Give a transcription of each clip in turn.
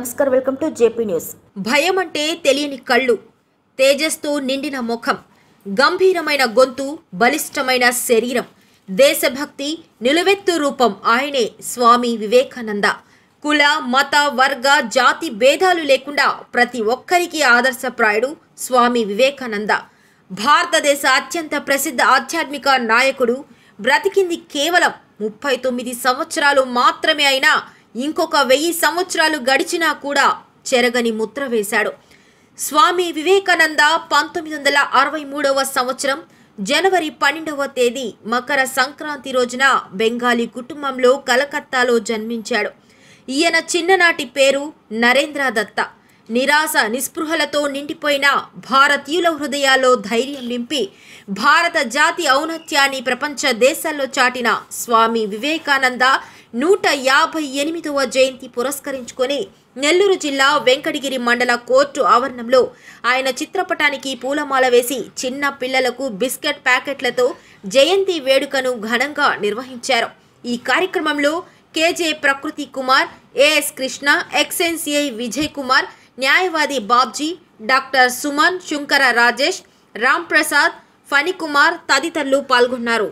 నమస్కారం welcome to JP news భయం అంటే తెలియని కళ్ళు తేజస్తో నిండిన ముఖం గంభీరమైన గొంతు బలిష్టమైన శరీరం దేశభక్తి నిలువెత్తు రూపం ఆయనే స్వామి వివేకానంద కుల మత వర్గ జాతి భేదాలు లేకుండా ప్రతి ఒక్కరికి ఆదర్శప్రాయుడు స్వామి వివేకానంద భారతదేశ అత్యంత ప్రసిద్ధ ఆధ్యాత్మిక నాయకుడు బ్రతికింది కేవలం ముప్పై తొమ్మిది సంవత్సరాలు మాత్రమే అయినా ఇంకొక వెయ్యి సంవత్సరాలు గడిచినా కూడా చెరగని ముద్ర వేశాడు స్వామి వివేకానంద పంతొమ్మిది వందల అరవై మూడవ సంవత్సరం జనవరి పన్నెండవ తేదీ మకర సంక్రాంతి రోజున బెంగాలీ కుటుంబంలో కలకత్తాలో జన్మించాడు ఈయన చిన్ననాటి పేరు నరేంద్ర దత్త నిరాశ నిస్పృహలతో నిండిపోయిన భారతీయుల హృదయాల్లో ధైర్యం నింపి భారత జాతి ఔన్నత్యాన్ని ప్రపంచ దేశాల్లో చాటిన స్వామి వివేకానంద నూట యాభై ఎనిమిదవ జయంతి పురస్కరించుకొని నెల్లూరు జిల్లా వెంకటగిరి మండల కోర్టు ఆవరణంలో ఆయన చిత్రపటానికి పూలమాల వేసి చిన్న పిల్లలకు బిస్కెట్ ప్యాకెట్లతో జయంతి వేడుకను ఘనంగా నిర్వహించారు ఈ కార్యక్రమంలో KJ Prakriti Kumar AS Krishna XNCI Vijay Kumar న్యాయవాది బాబ్జీ డాక్టర్ సుమన్ శుంకర రాజేష్ రామ్ ప్రసాద్ ఫణికుమార్ తదితరులు పాల్గొన్నారు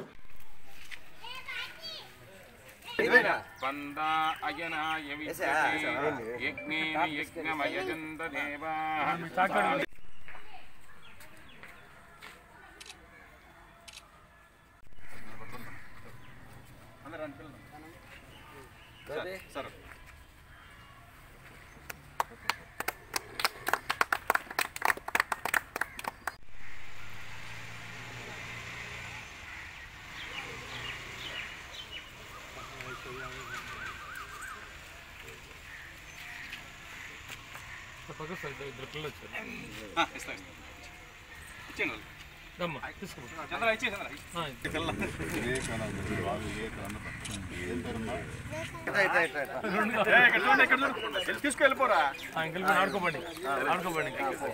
స్పందా అయనాయ విద్యతే యజ్ఞేన యజ్ఞమయజంత దేవాః సరే ఆ, ఇస్తా, ఇస్తా. ఇచ్చేయండి వాళ్ళు. చంద్ర, ఇచ్చేయ్ చంద్ర. ఏ, ఇక్కడ చూడండి, ఇక్కడ చూడండి. వెళ్ళి తీసుకు వెళ్ళిపోరా ఆడుకోబండి ఆడుకోబండి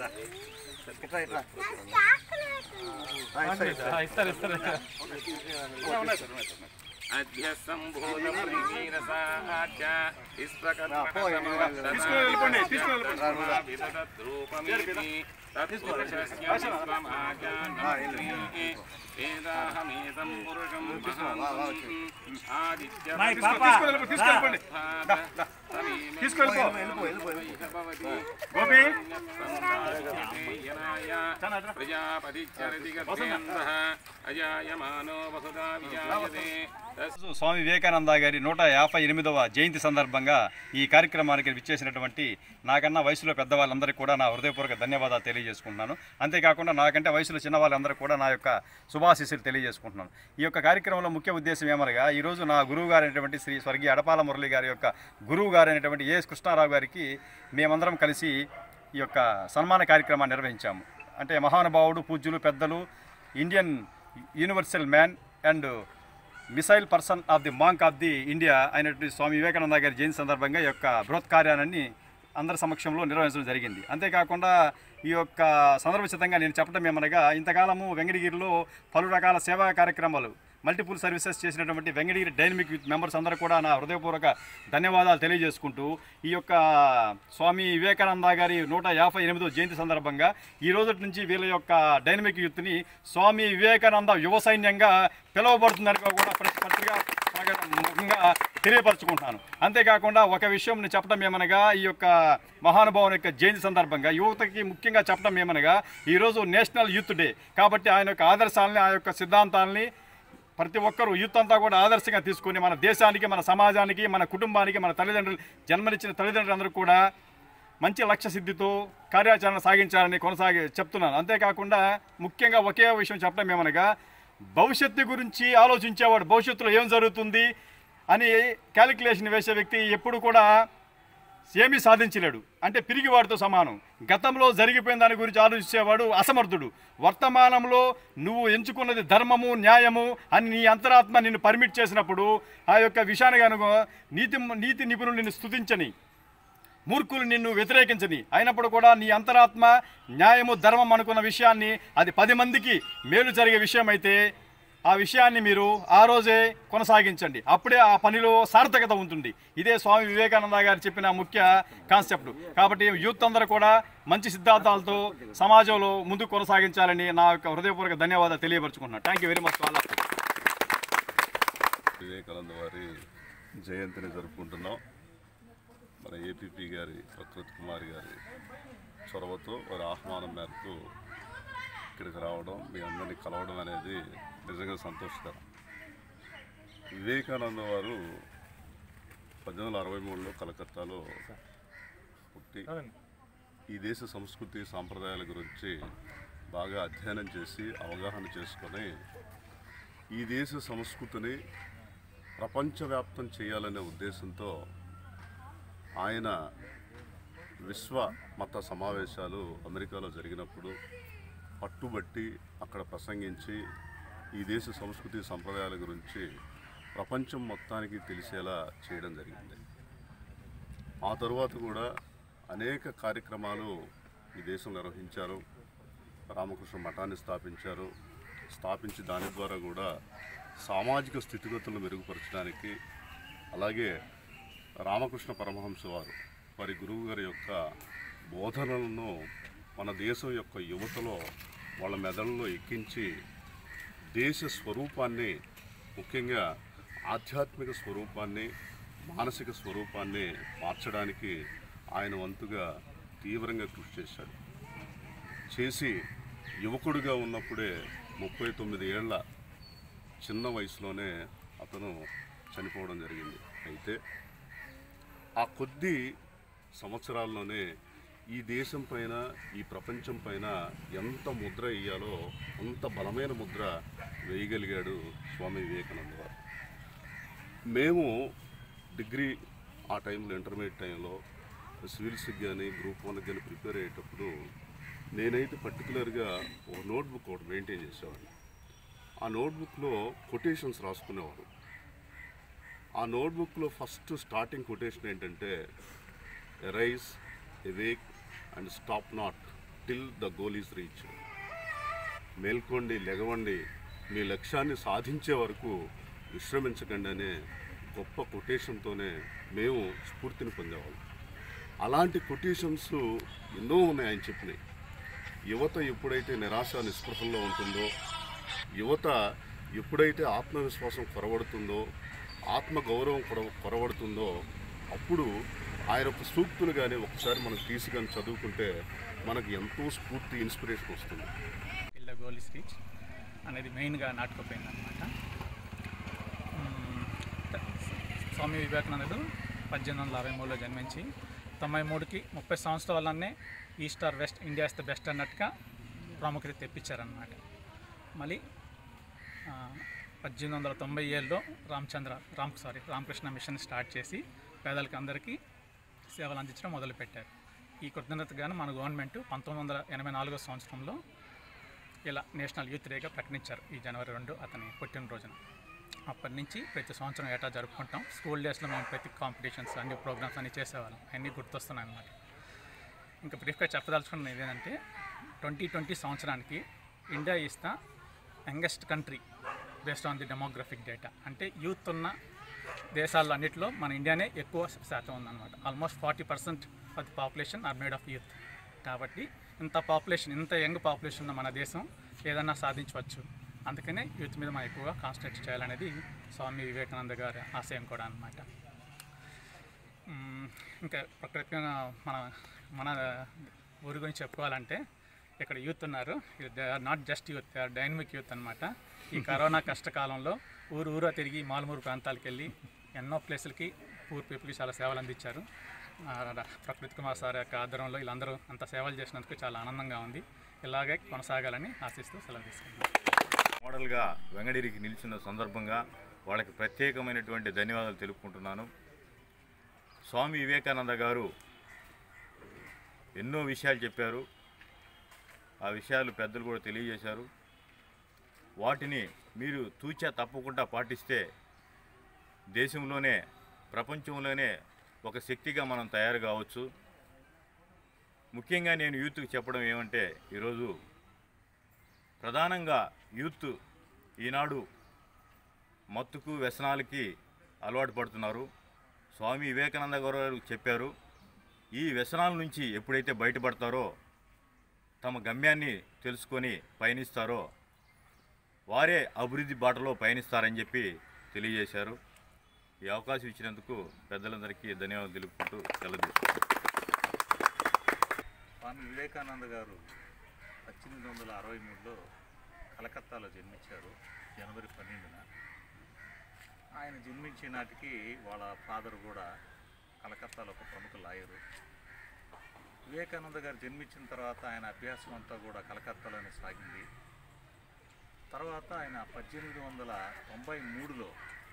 ఇస్తారు ఇస్తారు ఉన్నాయి సార్, ఉన్నాయి సార్. అద్య సంభూత ప్రీతిరసాచ ఇస్పకర్మణ తీసుకొని వెళ్ళిపోండి, తీసుకొని వెళ్ళిపోండి. విదద్రూపమితి తత్పురుషస్య విశ్వమాజానమీ వేదాహమేతం పురుషం మహాంతం ఆదిత్య తీసుకెళ్ళిపో, తీసుకెళ్ళిపోండి. తీసుకెళ్ళిపో. గోపి ప్రజాపతి అజాయమానో వసుదా విజాయతే ఈరోజు స్వామి వివేకానంద గారి నూట యాభై ఎనిమిదవ జయంతి సందర్భంగా ఈ కార్యక్రమానికి విచ్చేసినటువంటి నాకన్నా వయసులో పెద్దవాళ్ళందరికీ కూడా నా హృదయపూర్వక ధన్యవాదాలు తెలియజేసుకుంటున్నాను అంతేకాకుండా నాకంటే వయసులో చిన్న వాళ్ళందరూ కూడా నా యొక్క శుభాశీస్సులు తెలియజేసుకుంటున్నాను ఈ యొక్క కార్యక్రమంలో ముఖ్య ఉద్దేశం ఏమనగా ఈరోజు నా గురువు గారైనటువంటి శ్రీ స్వర్గీయ అడపాల మురళి గారి యొక్క గురువు గారైనటువంటి ఏఎస్ కృష్ణారావు గారికి మేమందరం కలిసి ఈ యొక్క సన్మాన కార్యక్రమాన్ని నిర్వహించాము అంటే మహానుభావుడు పూజ్యులు పెద్దలు Indian universal man and missile person of the monk of the India అయినటువంటి స్వామి వివేకానంద గారి జయంతి సందర్భంగా ఈ యొక్క బృహత్ కార్యాన్ని అందరి సమక్షంలో నిర్వహించడం జరిగింది అంతేకాకుండా ఈ యొక్క సందర్భచితంగా నేను చెప్పడం ఏమనగా ఇంతకాలము వెంకటగిరిలో పలు రకాల సేవా కార్యక్రమాలు మల్టిపుల్ సర్వీసెస్ చేసినటువంటి వెంకటగిరి డైనమిక్ యూత్ మెంబర్స్ అందరూ కూడా నా హృదయపూర్వక ధన్యవాదాలు తెలియజేసుకుంటూ ఈ యొక్క స్వామి వివేకానంద గారి నూట యాభై ఎనిమిదో జయంతి సందర్భంగా ఈ రోజు నుంచి వీళ్ళ యొక్క డైనమిక్ యూత్ని స్వామి వివేకానంద యువ సైన్యంగా పిలువబడుతుందని కూడా ప్రతి పత్రిక ముఖ్యంగా తెలియపరచుకుంటున్నాను అంతేకాకుండా ఒక విషయం నేను చెప్పడం ఏమనగా ఈ యొక్క మహానుభావుని యొక్క జయంతి సందర్భంగా యువతకి ముఖ్యంగా చెప్పడం ఏమనగా ఈరోజు నేషనల్ యూత్ డే కాబట్టి ఆయన యొక్క ఆదర్శాలని ఆ యొక్క సిద్ధాంతాలని ప్రతి ఒక్కరూ యూత్ అంతా కూడా ఆదర్శంగా తీసుకొని మన దేశానికి మన సమాజానికి మన కుటుంబానికి మన తల్లిదండ్రులు జన్మనిచ్చిన తల్లిదండ్రులందరూ కూడా మంచి లక్ష్య సిద్ధితో కార్యాచరణ సాగించాలని కొనసాగి చెప్తున్నాను అంతేకాకుండా ముఖ్యంగా ఒకే విషయం చెప్పడం ఏమనగా భవిష్యత్తు గురించి ఆలోచించేవాడు భవిష్యత్తులో ఏం జరుగుతుంది అని క్యాలిక్యులేషన్ వేసే వ్యక్తి ఎప్పుడు కూడా ఏమీ సాధించలేడు అంటే పిరిగివాడితో సమానం గతంలో జరిగిపోయిన దాని గురించి ఆలోచించేవాడు అసమర్థుడు వర్తమానంలో నువ్వు ఎంచుకున్నది ధర్మము న్యాయము అని నీ అంతరాత్మ నిన్ను పర్మిట్ చేసినప్పుడు ఆ యొక్క విషయాన్ని కనుక నీతి నీతి నిపుణులు నిన్ను స్తుతించని మూర్ఖులు నిన్ను వ్యతిరేకించని అయినప్పుడు కూడా నీ అంతరాత్మ న్యాయము ధర్మం అనుకున్న విషయాన్ని అది పది మందికి మేలు జరిగే విషయం అయితే ఆ విషయాన్ని మీరు ఆ రోజే కొనసాగించండి అప్పుడే ఆ పనిలో సార్థకత ఉంటుంది ఇదే స్వామి వివేకానంద గారు చెప్పిన ముఖ్య కాన్సెప్ట్ కాబట్టి యూత్ అందరూ కూడా మంచి సిద్ధాంతాలతో సమాజంలో ముందుకు కొనసాగించాలని నా యొక్క హృదయపూర్వక ధన్యవాదాలు తెలియపరచుకుంటున్నాను thank you very much all Vivekananda వారి జయంతిని జరుపుకుంటున్నాం మన ఏపీపీ గారి ప్రకృతి కుమార్ గారి చొరవతో వారి ఆహ్వానం మేరకు ఇక్కడికి రావడం మీ అందరినీ కలవడం అనేది నిజంగా సంతోషకరం వివేకానంద వారు పద్దెనిమిది వందల అరవై మూడులో కలకత్తాలో పుట్టి ఈ దేశ సంస్కృతి సాంప్రదాయాల గురించి బాగా అధ్యయనం చేసి అవగాహన చేసుకొని ఈ దేశ సంస్కృతిని ప్రపంచవ్యాప్తం చేయాలనే ఉద్దేశంతో ఆయన విశ్వ మత సమావేశాలు అమెరికాలో జరిగినప్పుడు పట్టుబట్టి అక్కడ ప్రసంగించి ఈ దేశ సంస్కృతి సంప్రదాయాల గురించి ప్రపంచం మొత్తానికి తెలిసేలా చేయడం జరిగింది ఆ తరువాత కూడా అనేక కార్యక్రమాలు ఈ దేశం నిర్వహించారు రామకృష్ణ మఠాన్ని స్థాపించారు స్థాపించి దాని ద్వారా కూడా సామాజిక స్థితిగతులను మెరుగుపరచడానికి అలాగే రామకృష్ణ పరమహంస వారు వారి గురువు గారి యొక్క బోధనలను మన దేశం యొక్క యువతలో వాళ్ళ మెదడులో ఎక్కించి దేశ స్వరూపాన్ని ముఖ్యంగా ఆధ్యాత్మిక స్వరూపాన్ని మానసిక స్వరూపాన్ని మార్చడానికి ఆయన వంతుగా తీవ్రంగా కృషి చేశాడు చేసి యువకుడిగా ఉన్నప్పుడే ముప్పై తొమ్మిది ఏళ్ల చిన్న వయసులోనే అతను చనిపోవడం జరిగింది అయితే ఆ కొద్ది సంవత్సరాల్లోనే ఈ దేశం పైన ఈ ప్రపంచం పైన ఎంత ముద్ర వేయాలో అంత బలమైన ముద్ర వేయగలిగాడు స్వామి వివేకానంద గారు మేము డిగ్రీ ఆ టైంలో ఇంటర్మీడియట్ టైంలో సివిల్స్కి కానీ గ్రూప్ వన్కి కానీ ప్రిపేర్ అయ్యేటప్పుడు నేనైతే పర్టికులర్గా ఒక నోట్బుక్ ఒకటి మెయింటైన్ చేసేవాడిని ఆ నోట్బుక్లో కొటేషన్స్ రాసుకునేవారు ఆ నోట్బుక్లో ఫస్ట్ స్టార్టింగ్ కొటేషన్ ఏంటంటే arise awake and stop not till the goal is reach మేల్కోండి లెగవండి మీ లక్ష్యాన్ని సాధించే వరకు విశ్రమించకండి అనే గొప్ప కొటేషన్తోనే మేము స్ఫూర్తిని పొందేవాళ్ళం అలాంటి కొటేషన్స్ ఎన్నో ఉన్నాయి ఆయన చెప్పినాయి యువత ఎప్పుడైతే నిరాశ నిస్పృహల్లో ఉంటుందో యువత ఎప్పుడైతే ఆత్మవిశ్వాసం కొరవడుతుందో ఆత్మ గౌరవం కొర కొరవడుతుందో అప్పుడు ఆయన యొక్క సూక్తులు కానీ ఒకసారి మనం తీసి కానీ చదువుకుంటే మనకు ఎంతో స్ఫూర్తి ఇన్స్పిరేషన్ వస్తుంది పిల్ల గోల్ స్పీచ్ అనేది మెయిన్గా నాటుకుపోయింది అనమాట స్వామి వివేకానందుడు పద్దెనిమిది వందల అరవై మూడులో జన్మించి తొంభై మూడుకి ముప్పై సంవత్సరాలనే east or west India is the best అన్నట్టుగా ప్రాముఖ్యత తెప్పించారనమాట మళ్ళీ ఆ, పద్దెనిమిది వందల తొంభై ఏడులో Ramachandra Ram sorry Ramakrishna mission start చేసి పేదలకి అందరికీ సేవలు అందించడం మొదలుపెట్టారు ఈ కృతజ్ఞతగాను మన గవర్నమెంట్ పంతొమ్మిది వందల ఎనభై నాలుగో సంవత్సరంలో ఇలా నేషనల్ యూత్ డేగా ప్రకటించారు ఈ జనవరి రెండు అతని పుట్టినరోజున అప్పటి నుంచి ప్రతి సంవత్సరం ఏటా జరుపుకుంటాం స్కూల్ డేస్లో మేము ప్రతి కాంపిటీషన్స్ అన్ని ప్రోగ్రామ్స్ అన్ని చేసేవాళ్ళం అన్నీ గుర్తొస్తున్నాయి అన్నమాట ఇంకా బ్రీఫ్గా చెప్పదలుచుకున్నది ఏంటంటే ట్వంటీ ట్వంటీ సంవత్సరానికి India is the youngest country based on the demographic data అంటే యూత్ ఉన్న దేశాల్లో అన్నింటిలో మన ఇండియానే ఎక్కువ శాతం ఉందన్నమాట almost forty percent of the population are made of youth కాబట్టి ఇంత పాపులేషన్ ఇంత యంగ్ పాపులేషన్ ఉన్న మన దేశం ఏదన్నా సాధించవచ్చు అందుకనే యూత్ మీద మనం ఎక్కువగా కాన్సన్ట్రేట్ చేయాలనేది స్వామి వివేకానంద గారి ఆశయం కూడా అన్నమాట మ్మ్, ఇంకా ప్రకృతిగా మన మన ఊరి గురించి చెప్పుకోవాలంటే ఇక్కడ యూత్ ఉన్నారు they are not just youth they are dynamic youth అనమాట ఈ కరోనా కష్టకాలంలో ఊరు ఊరా తిరిగి మాలుమూరు ప్రాంతాలకు వెళ్ళి ఎన్నో ప్లేసులకి పూర్ పీపుల్కి చాలా సేవలు అందించారు ఆ, ప్రకృతి కుమార్ సార్ యొక్క ఆధ్వర్యంలో వీళ్ళందరూ అంత సేవలు చేసినందుకు చాలా ఆనందంగా ఉంది ఇలాగే కొనసాగాలని ఆశిస్తూ సెలవు తీసుకుంటున్నాను మోడల్గా వెంగడిరికి నిలిచిన సందర్భంగా వాళ్ళకి ప్రత్యేకమైనటువంటి ధన్యవాదాలు తెలుపుకుంటున్నాను స్వామి వివేకానంద గారు ఎన్నో విషయాలు చెప్పారు ఆ విషయాలు పెద్దలు కూడా తెలియజేశారు వాటిని మీరు తూచా తప్పకుండా పాటిస్తే దేశంలోనే ప్రపంచంలోనే ఒక శక్తిగా మనం తయారు కావచ్చు ముఖ్యంగా నేను యూత్కి చెప్పడం ఏమంటే ఈరోజు ప్రధానంగా యూత్ ఈనాడు మత్తుకు వ్యసనాలకి అలవాటు పడుతున్నారు స్వామి వివేకానంద గారు చెప్పారు ఈ వ్యసనాల నుంచి ఎప్పుడైతే బయటపడతారో తమ గమ్యాన్ని తెలుసుకొని పయనిస్తారో వారే అభివృద్ధి బాటలో పయనిస్తారని చెప్పి తెలియజేశారు ఈ అవకాశం ఇచ్చినందుకు పెద్దలందరికీ ధన్యవాదాలు తెలుపుకుంటూ సెలవు స్వామి వివేకానంద గారు పద్దెనిమిది వందల అరవై మూడులో కలకత్తాలో జన్మించారు జనవరి పన్నెండున ఆయన జన్మించే నాటికి వాళ్ళ ఫాదర్ కూడా కలకత్తాలో ఒక ప్రముఖ లాయరు వివేకానంద గారు జన్మించిన తర్వాత ఆయన అభ్యాసం అంతా కూడా కలకత్తాలోనే సాగింది తర్వాత ఆయన పద్దెనిమిది వందల తొంభై మూడులో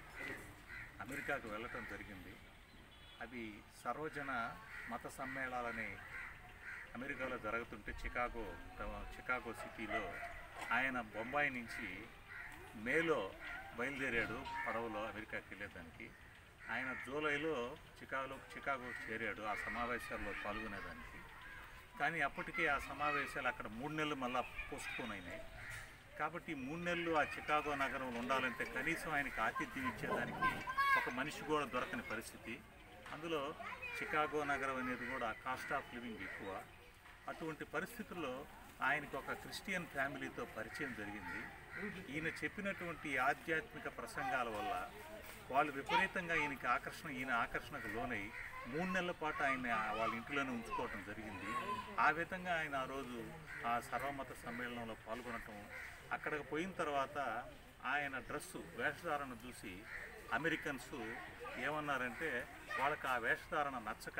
అమెరికాకు వెళ్ళటం జరిగింది అవి సర్వజన మత సమ్మేళనాలని అమెరికాలో జరుగుతుంటే చికాగో చికాగో సిటీలో ఆయన బొంబాయి నుంచి మేలో బయలుదేరాడు పడవలో అమెరికాకి వెళ్ళేదానికి ఆయన జూలైలో చికాగోలో చికాగో చేరాడు ఆ సమావేశాల్లో పాల్గొనేదానికి కానీ అప్పటికే ఆ సమావేశాలు అక్కడ మూడు నెలలు మళ్ళా పోస్ట్పోన్ అయినాయి కాబట్టి ఈ మూడు నెలలు ఆ చికాగో నగరంలో ఉండాలంటే కనీసం ఆయనకి ఆతిథ్యం ఇచ్చేదానికి ఒక మనిషి కూడా దొరకని పరిస్థితి అందులో చికాగో నగరం అనేది కూడా కాస్ట్ ఆఫ్ లివింగ్ ఎక్కువ అటువంటి పరిస్థితుల్లో ఆయనకు ఒక క్రిస్టియన్ ఫ్యామిలీతో పరిచయం జరిగింది ఈయన చెప్పినటువంటి ఆధ్యాత్మిక ప్రసంగాల వల్ల వాళ్ళు విపరీతంగా ఈయనకి ఆకర్షణ ఈయన ఆకర్షణకు లోనై మూడు నెలల పాటు ఆయన వాళ్ళ ఇంట్లోనే ఉంచుకోవటం జరిగింది ఆ విధంగా ఆయన ఆ రోజు ఆ సర్వమత సమ్మేళనంలో పాల్గొనటం అక్కడికి పోయిన తర్వాత ఆయన డ్రెస్సు వేషధారణ చూసి అమెరికన్స్ ఏమన్నారంటే వాళ్ళకి ఆ వేషధారణ నచ్చక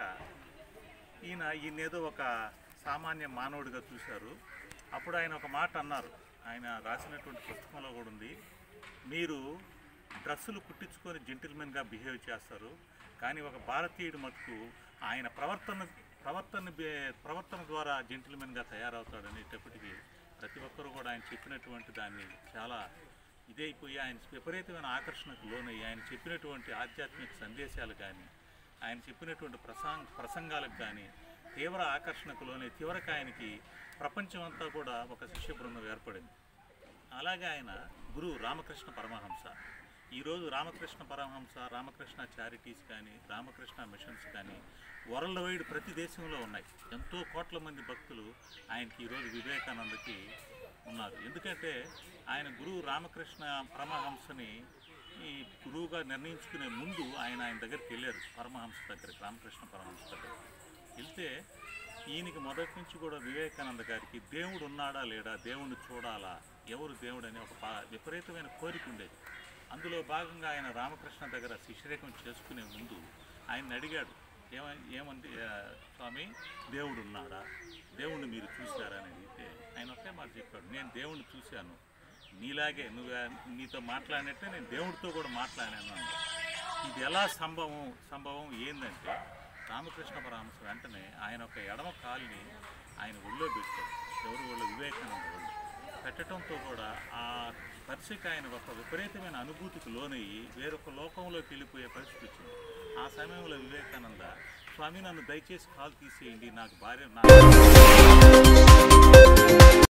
ఈయన ఈయన ఏదో ఒక సామాన్య మానవుడిగా చూశారు అప్పుడు ఆయన ఒక మాట అన్నారు ఆయన రాసినటువంటి పుస్తకంలో కూడా ఉంది మీరు డ్రెస్సులు కుట్టించుకొని జెంటిల్మెన్గా బిహేవ్ చేస్తారు కానీ ఒక భారతీయుడు మటుకు ఆయన ప్రవర్తన ప్రవర్తన బే- ప్రవర్తన ద్వారా జెంటిల్మెన్గా తయారవుతాడనేటప్పటికీ ప్రతి ఒక్కరు కూడా ఆయన చెప్పినటువంటి దాన్ని చాలా ఇదైపోయి ఆయన విపరీతమైన ఆకర్షణకు లోనయ్యి ఆయన చెప్పినటువంటి ఆధ్యాత్మిక సందేశాలు కానీ ఆయన చెప్పినటువంటి ప్రసంగ ప్రసంగాలకు కానీ తీవ్ర ఆకర్షణకు లోనే తీవ్రక ఆయనకి ప్రపంచం అంతా కూడా ఒక శిష్య బృందం ఏర్పడింది అలాగే ఆయన గురువు రామకృష్ణ పరమహంస ఈరోజు రామకృష్ణ పరమహంస రామకృష్ణ చారిటీస్ కానీ రామకృష్ణ మిషన్స్ కానీ వరల్డ్ వైడ్ ప్రతి దేశంలో ఉన్నాయి ఎంతో కోట్ల మంది భక్తులు ఆయనకి ఈరోజు వివేకానందకి ఉన్నారు ఎందుకంటే ఆయన గురువు రామకృష్ణ పరమహంసని ఈ గురువుగా నిర్ణయించుకునే ముందు ఆయన ఆయన దగ్గరికి వెళ్ళారు పరమహంస దగ్గరికి రామకృష్ణ పరమహంస దగ్గరికి వెళ్తే ఈయనకి మొదటి నుంచి కూడా వివేకానంద గారికి దేవుడు ఉన్నాడా లేడా దేవుణ్ణి చూడాలా ఎవరు దేవుడు అనే ఒక బా- విపరీతమైన కోరిక ఉండేది అందులో భాగంగా ఆయన రామకృష్ణ దగ్గర శిష్యరేఖం చేసుకునే ముందు ఆయన అడిగాడు ఏమ ఏమంది ఆ, స్వామి దేవుడు ఉన్నాడా దేవుణ్ణి మీరు చూశారా అని అడిగితే ఆయన ఒకే మాట చెప్పాడు నేను దేవుణ్ణి చూశాను నీలాగే నువ్వు నీతో మాట్లాడినట్టే నేను దేవుడితో కూడా మాట్లాడాను అన్నాడు ఇది ఎలా సంభవం సంభవం ఏంటంటే రామకృష్ణ పరమహంస వెంటనే ఆయన ఒక ఎడమ కాలుని ఆయన ఒళ్ళో పెట్టాడు ఎవరు ఒళ్ళు వివేకానంద ఒళ్ళు పెట్టడంతో కూడా ఆ స్పర్శకి ఆయన ఒక విపరీతమైన అనుభూతికి లోనయ్యి వేరొక లోకంలోకి వెళ్ళిపోయే పరిస్థితి వచ్చింది ఆ సమయంలో వివేకానంద స్వామి నన్ను దయచేసి కాలు తీసేయండి నాకు భార్య నా